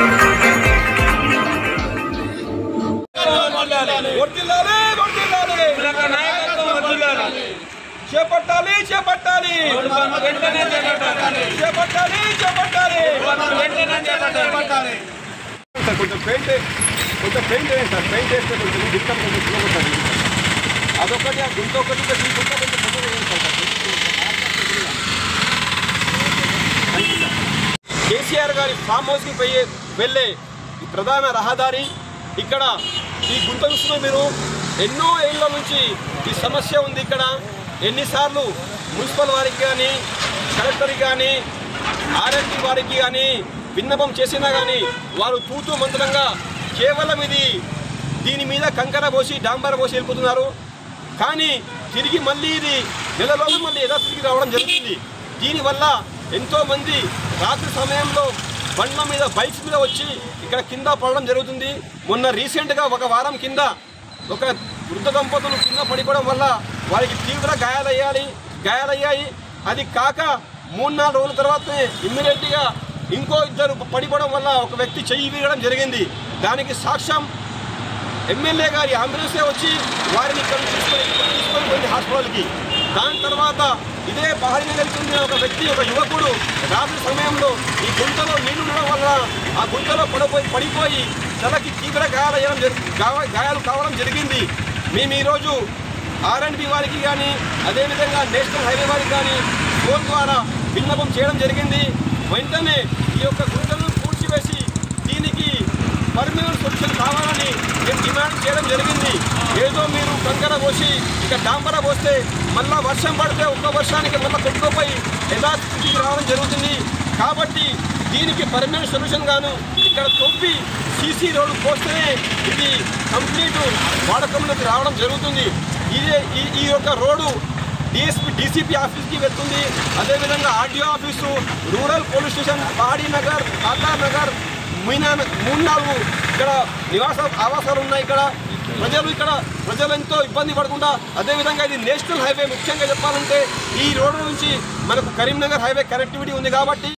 వర్ధిల్లాలి వర్ధిల్లాలి చేపట్టాలి చేపట్టాలి చేపట్టాలి చేపట్టాలి సార్ కొంచెం పెయింట్ కొంచెం పెయింట్ వేయండి సార్ పెయింట్ వేస్తే కొంచెం దిక్కం కొంచెం స్లోగా ఉంటుంది అదొకటి ఆ గుంత ఒకటి ఇంకా ఈ గుంత కొంచెం పెద్దగా వేయండి సార్ కేసీఆర్ గారి ఫామ్ హౌస్కి పోయే వెళ్ళే ఈ ప్రధాన రహదారి ఇక్కడ ఈ గుంత చూస్తున్న మీరు ఎన్నో ఏళ్ళ నుంచి ఈ సమస్య ఉంది ఇక్కడ ఎన్నిసార్లు మున్సిపల్ వారికి కానీ కలెక్టర్కి కానీ ఆర్ఎంపీ వారికి కానీ విన్నపం చేసినా కానీ వారు తూతూ మంత్రంగా కేవలం ఇది దీని మీద కంకర పోసి డాంబర పోసి వెళ్ళిపోతున్నారు కానీ తిరిగి మళ్ళీ ఇది నెల రోజులు మళ్ళీ యథాస్థితికి రావడం జరుగుతుంది దీనివల్ల ఎంతో మంది రాత్రి సమయంలో బండ్ల మీద బైక్స్ మీద వచ్చి ఇక్కడ కింద పడడం జరుగుతుంది మొన్న రీసెంట్గా ఒక వారం కింద ఒక వృద్ధ దంపతులు కింద పడిపోవడం వల్ల వారికి తీవ్ర గాయాలయ్యాలి గాయాలయ్యాయి అది కాక మూడు నాలుగు రోజుల తర్వాతనే ఇమ్మీడియట్గా ఇంకో ఇద్దరు పడిపోవడం వల్ల ఒక వ్యక్తి చెయ్యి వీగడం జరిగింది దానికి సాక్ష్యం ఎమ్మెల్యే గారి అంబులెన్సే వచ్చి వారిని ఇక్కడ తీసుకొని తీసుకొని పోయింది హాస్పిటల్కి దాని తర్వాత ఇదే పహరినగర్కి చెందిన ఒక వ్యక్తి ఒక యువకుడు రాత్రి సమయంలో ఈ గుంతలో నీళ్లు ఉండడం వల్ల ఆ గుంతలో పడిపోయి పడిపోయి తలకి తీవ్ర గాయాలయ్యడం జరి గా- గాయాలు కావడం జరిగింది మేము ఈరోజు ఆర్ఎండ్బి వారికి కానీ అదేవిధంగా నేషనల్ హైవే వారికి కానీ ఫోన్ ద్వారా విన్నపం చేయడం జరిగింది వెంటనే ఈ యొక్క గుంతలను పూడ్చివేసి దీనికి పర్మనెంట్ సొల్యూషన్ కావాలని మేము డిమాండ్ చేయడం జరిగింది ఏదో మీరు కంకర పోసి ఇక డాంబర పోస్తే మళ్ళా వర్షం పడితే ఒక్క వర్షానికి మళ్ళీ కొట్టుకుపోయి యథాస్థితికి రావడం జరుగుతుంది కాబట్టి దీనికి పర్మనెంట్ సొల్యూషన్ గాను ఇక్కడ తొప్పి సీసీ రోడ్డు పోస్తేనే ఇది కంప్లీట్ వాడకంలోకి రావడం జరుగుతుంది ఇదే ఈ ఈ యొక్క రోడ్డు డిఎస్పీ డీసీపీ ఆఫీస్కి వెళ్తుంది అదేవిధంగా RDO office rural police station Padi Nagar Aadhaar Nagar Meena మూడు నాలుగు ఇక్కడ నివాస ఆవాసాలు ఉన్నాయి ఇక్కడ ప్రజలు ఇక్కడ ప్రజలు ఎంతో ఇబ్బంది పడకుండా అదేవిధంగా ఇది నేషనల్ హైవే ముఖ్యంగా చెప్పాలంటే ఈ రోడ్డు నుంచి మనకు కరీంనగర్ హైవే కనెక్టివిటీ ఉంది కాబట్టి